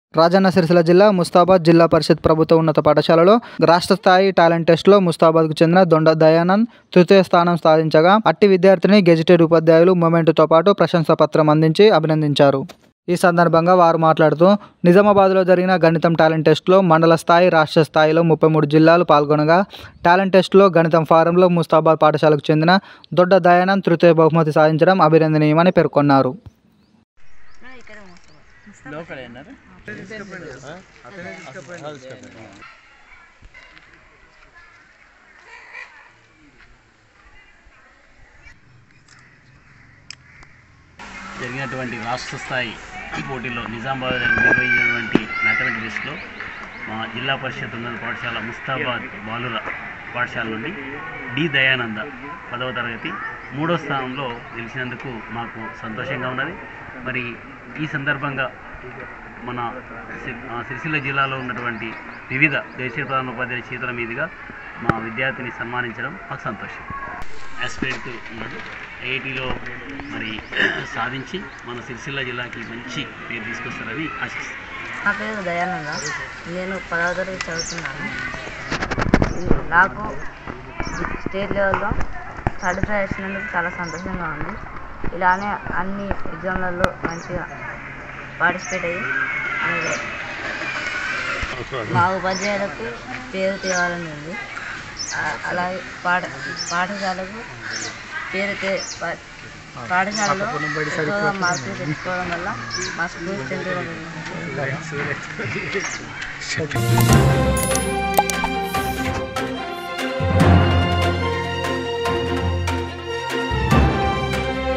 రాజన్న సిరిసిల్ల జిల్లా ముస్తాబాద్ జిల్లా పరిషత్ ప్రభుత్వ ఉన్నత పాఠశాలలో రాష్ట్ర స్థాయి టాలెంట్ టెస్ట్లో ముస్తాబాద్కు చెందిన దొండ దయానంద్ తృతీయ స్థానం సాధించగా అట్టి విద్యార్థిని గెజిటెడ్ ఉపాధ్యాయులు మొమెంటుతో పాటు ప్రశంసా పత్రం అందించి అభినందించారు ఈ సందర్భంగా వారు మాట్లాడుతూ నిజామాబాద్లో జరిగిన గణితం టాలెంట్ టెస్ట్లో మండల స్థాయి రాష్ట్ర స్థాయిలో ముప్పై మూడు జిల్లాలు పాల్గొనగా టాలెంట్ టెస్ట్లో గణితం ఫారంలో ముస్తాబాద్ పాఠశాలకు చెందిన దొడ్డ దయానంద్ తృతీయ బహుమతి సాధించడం అభినందనీయమని పేర్కొన్నారు జరిగినటువంటి రాష్ట్ర స్థాయి పోటీలో నిజామాబాద్ నిర్వహించినటువంటి మ్యాథమెటిక్స్లో మా జిల్లా పరిషత్ ఉన్నత పాఠశాల ముస్తాబాద్ బాలుర పాఠశాల నుండి డి దయానంద పదవ తరగతి మూడో స్థానంలో నిలిచినందుకు మాకు సంతోషంగా ఉన్నది మరి ఈ సందర్భంగా మన సి- ఆ సిరిసిల్ల జిల్లాలో ఉన్నటువంటి వివిధ దేశీయ ప్రధాన ఉపాధ్యాయుల చేతుల మీదుగా మా విద్యార్థిని సన్మానించడం మాకు సంతోషం ఆస్పిరెంట్ ఉన్నాడు ఐఐటిలో మరి సాధించి మన సిరిసిల్ల జిల్లాకి మంచి పేరు తీసుకొస్తారని ఆశిస్తున్నాను నా పేరు దయానంద నేను పదవ తరగతి చదువుతున్నాను నాకు స్టేట్ లెవెల్లో సర్టిఫై వచ్చినందుకు చాలా సంతోషంగా ఉంది ఇలానే అన్ని ఎగ్జామ్లలో మంచిగా పార్టిసిపేట్ అయ్యి అలాగే మా ఉపాధ్యాయులకు పేరు తేవాలని ఉంది ఆ- అలాగే పాఠ పాఠశాలకు పేరు తే పా- పాఠశాలలో ఎక్కువగా మార్కులు తెచ్చుకోవడం వల్ల మా స్కూల్ స్ట్రెంత్ కూడా పెరిగింది.